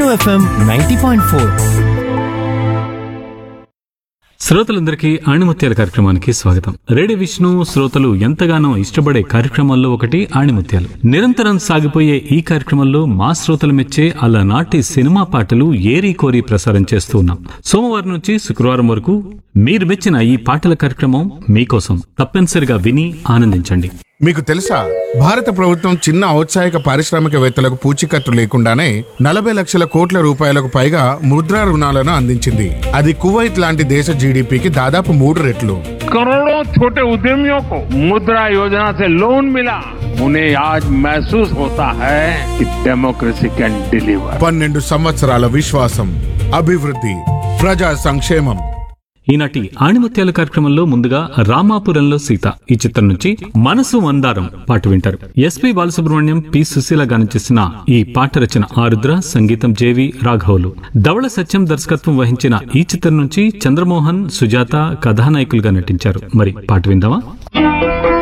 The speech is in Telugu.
ఎఫ్ఎం నైంటీ పాయింట్ ఫోర్ శ్రోతలందరికీ ఆణిముత్యాల కార్యక్రమానికి స్వాగతం రేడియో విష్ణు శ్రోతలు ఎంతగానో ఇష్టపడే కార్యక్రమాల్లో ఒకటి ఆణిముత్యాలు నిరంతరం సాగిపోయే ఈ కార్యక్రమంలో మా శ్రోతలు మెచ్చే అలనాటి సినిమా పాటలు ఏరి కోరి ప్రసారం చేస్తూ ఉన్నాం సోమవారం నుంచి శుక్రవారం వరకు మీరు మెచ్చిన ఈ పాటల కార్యక్రమం మీకోసం తప్పనిసరిగా విని ఆనందించండి మీకు తెలుసా భారత ప్రభుత్వం చిన్న ఔత్సాహిక పారిశ్రామికవేత్తలకు పూచీకత్తు లేకుండానే నలభై లక్షల కోట్ల రూపాయలకు పైగా ముద్రా రుణాలను అందించింది అది కువైట్ లాంటి దేశ జీడిపికి దాదాపు మూడు రెట్లు करोड़ों छोटे उद्यमियों को मुद्रा योजना से लोन मिला उन्हें आज महसूस होता है कि डेमोक्रेसी कैन डिलीवर పన్నెండు సంవత్సరాల విశ్వాసం అభివృద్ధి ప్రజా సంక్షేమం ఈనాటి ఆణిముత్యాల కార్యక్రమంలో ముందుగా రామాపురంలో సీత ఈ చిత్రం నుంచి మనసు మందారం పాట వింటారు ఎస్పి బాలసుబ్రహ్మణ్యం పి సుశీల గానం చేసిన ఈ పాట రచన ఆరుద్ర సంగీతం జేవి రాఘవులు ధవళ సత్యం దర్శకత్వం వహించిన ఈ చిత్రం నుంచి చంద్రమోహన్ సుజాత కథానాయకులుగా నటించారు మరి పాట విందామా